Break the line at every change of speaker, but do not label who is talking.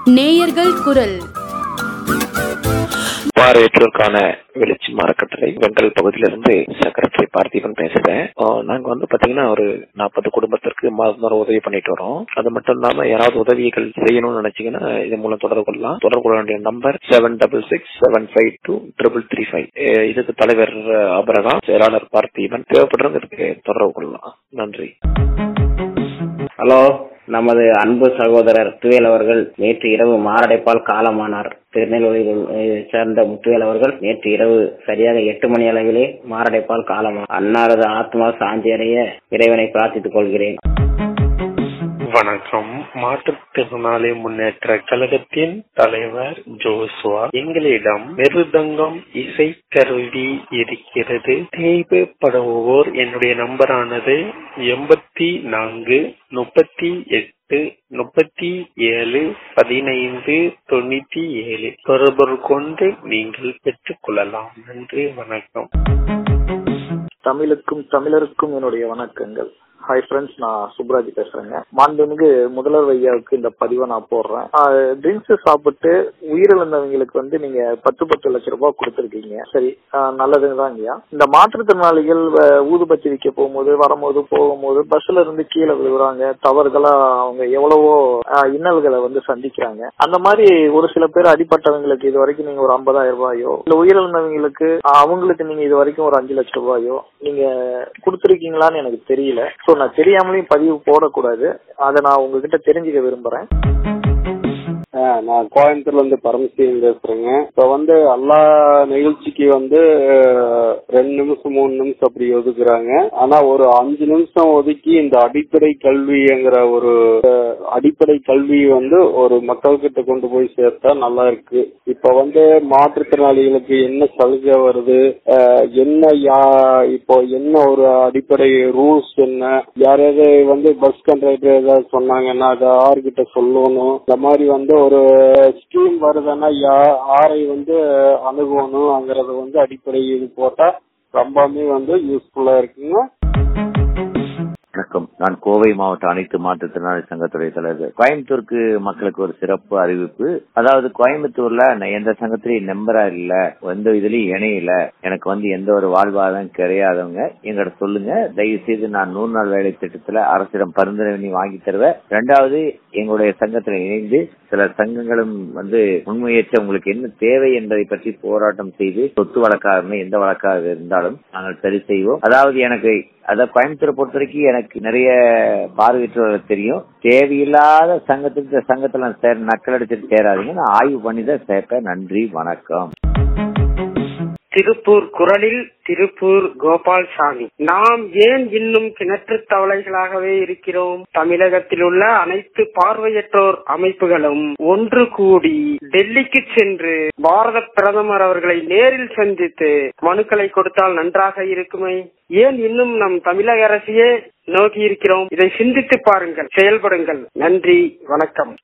நேயர்கள் குரல்
பார்வையற்றோருக்கான வெளிச்சம் அறக்கட்டளை வெங்கல் பகுதியிலிருந்து செக்ரட்டரி பார்த்திபன் பேசுறேன் ஆஹ் நாங்க வந்து பாத்தீங்கன்னா ஒரு நாற்பது குடும்பத்திற்கு மாதம் தோறும் உதவி பண்ணிட்டு வரோம் அது மட்டும் இல்லாம யாராவது உதவிகள் செய்யணும்னு நினைச்சீங்கன்னா இது மூலம் தொடர்பு கொள்ளலாம் தொடர்பு கொள்ள வேண்டிய number seven double six seven five two triple three five இதுக்கு தலைவர் அஹ், அபரகாம் செயலாளர் பார்த்திபன் தேவைப்படுறவங்க இதுக்கு தொடர்பு கொள்ளலாம் நன்றி
ஹலோ நமது அன்பு சகோதரர் முத்துவேல் அவர்கள் நேற்று இரவு மாரடைப்பால் காலமானார் திருநெல்வேலியில் அஹ், சேர்ந்த முத்துவேல் அவர்கள் நேற்று இரவு சரியாக எட்டு மணி அளவிலே மாரடைப்பால் காலமானார் அன்னாரது ஆத்மா சாந்தி அடைய இறைவனை பிரார்த்தித்துக் கொள்கிறேன்
வணக்கம் மாற்றுத்திறனாளி முன்னேற்ற கழகத்தின் தலைவர் ஜோசுவா எங்களிடம் மிருதங்கம் இசைக்கருவி இருக்கிறது தேவைப்படுவோர் என்னுடைய நம்பரானது எண்பத்தி நான்கு முப்பத்தி எட்டு முப்பத்தி ஏழு பதினைந்து தொண்ணூத்தி ஏழு தொடர்பு கொண்டு நீங்கள் பெற்றுக் கொள்ளலாம் நன்றி வணக்கம்
தமிழுக்கும் தமிழருக்கும் என்னுடைய வணக்கங்கள் ஹாய் ஃப்ரெண்ட்ஸ் நான் சுப்ராஜ் பேசுறேங்க மாண்புமிகு முதல்வர் ஐயாவுக்கு இந்த பதிவை நான் போடுறேன் ட்ரிங்க்ஸ் சாப்பிட்டு உயிரிழந்தவங்களுக்கு வந்து நீங்க பத்து பத்து லட்சம் ரூபாய் கொடுத்துருக்கீங்க சரி ஆஹ் நல்லதுதான் ஐயா இந்த மாற்றுத்திறனாளிகள் வ- ஊதுபத்தி விற்க போகும்போது வரும்போது போகும்போது பஸ்ல இருந்து கீழே விழுகுறாங்க தவறுகளா அவங்க எவ்வளவோ ஆஹ் இன்னல்களை வந்து சந்திக்கிறாங்க அந்த மாதிரி ஒரு சில பேர் அடிப்பட்டவங்களுக்கு இது வரைக்கும் நீங்க ஒரு ஐம்பதாயிரம் ரூபாயோ இல்ல உயிரிழந்தவங்களுக்கு ஆஹ் அவங்களுக்கு நீங்க இது வரைக்கும் ஒரு அஞ்சு லட்சம் ரூபாயோ நீங்க கொடுத்துருக்கீங்களான்னு எனக்கு தெரியல சோ நான் தெரியாமலையும் பதிவு போடக்கூடாது அதை நான் உங்ககிட்ட தெரிஞ்சுக்க விரும்புறேன்
ஆ, நான் கோயம்புத்தூர்ல இருந்து பரமசிவம் பேசுறேங்க இப்ப வந்து எல்லா நிகழ்ச்சிக்கு வந்து அஹ், ரெண்டு நிமிஷம் மூணு நிமிஷம் அப்படி ஒதுக்குறாங்க ஆனா ஒரு அஞ்சு நிமிஷம் ஒதுக்கி இந்த அடிப்படை கல்விங்கிற ஒரு அஹ், அடிப்படை கல்வி வந்து ஒரு மக்கள்கிட்ட கொண்டு போய் சேர்த்தா நல்லா இருக்கு இப்ப வந்து மாற்றுத்திறனாளிகளுக்கு என்ன சலுகை வருது அஹ், என்ன யா இப்போ என்ன ஒரு அடிப்படை ரூல்ஸ் என்ன யாராவது வந்து பஸ் கண்டக்டர் ஏதாவது சொன்னாங்கன்னா அதை யார்கிட்ட சொல்லணும் இந்த மாதிரி வந்து ஒரு ஸ்கீம் வருதுன்னா யா- யாரை வந்து அணுகணுங்கிறத வந்து அடிப்படை இது போட்டா ரொம்பவுமே வந்து யூஸ்ஃபுல்லா இருக்குங்க
வணக்கம் நான் கோவை மாவட்ட அனைத்து மாற்றுத்திறனாளி சங்கத்துடைய தலைவர் கோயம்புத்தூருக்கு மக்களுக்கு ஒரு சிறப்பு அறிவிப்பு அதாவது கோயம்புத்தூர்ல நான் எந்த சங்கத்திலையும் மெம்பரா இல்ல எந்த இதுலயும் இணையல எனக்கு வந்து எந்த ஒரு வாழ்வாதாரம் கிடையாதவங்க எங்கிட்ட சொல்லுங்க தயவு செய்து நான் நூறு நாள் வேலை திட்டத்துல அரசிடம் பரிந்துரை பண்ணி வாங்கி தருவேன் ரெண்டாவது எங்களுடைய சங்கத்துல இணைந்து சில சங்கங்களும் வந்து முன்முயற்சி உங்களுக்கு என்ன தேவை என்பதை பற்றி போராட்டம் செய்து சொத்து வழக்காக எந்த வழக்காக இருந்தாலும் நாங்கள் சரி செய்வோம் அதாவது எனக்கு அத கோயம்புத்தூரை பொறுத்த வரைக்கும் எனக்கு நிறைய பார்வையற்றவர்கள் தெரியும் தேவையில்லாத சங்கத்துக்கு இந்த சங்கத்துல சேர நக்கல் அடிச்சுட்டு சேராதீங்க நான் ஆய்வு பண்ணி தான் சேர்ப்பேன் நன்றி வணக்கம்
திருப்பூர் குரலில் திருப்பூர் கோபால்சாமி நாம் ஏன் இன்னும் கிணற்று தவளைகளாகவே இருக்கிறோம் தமிழகத்தில் உள்ள அனைத்து பார்வையற்றோர் அமைப்புகளும் ஒன்று கூடி டெல்லிக்கு சென்று பாரத பிரதமர் அவர்களை நேரில் சந்தித்து மனுக்களை கொடுத்தால் நன்றாக இருக்குமே ஏன் இன்னும் நம் தமிழக அரசையே நோக்கி இருக்கிறோம் இதை சிந்தித்து பாருங்கள் செயல்படுங்கள் நன்றி வணக்கம்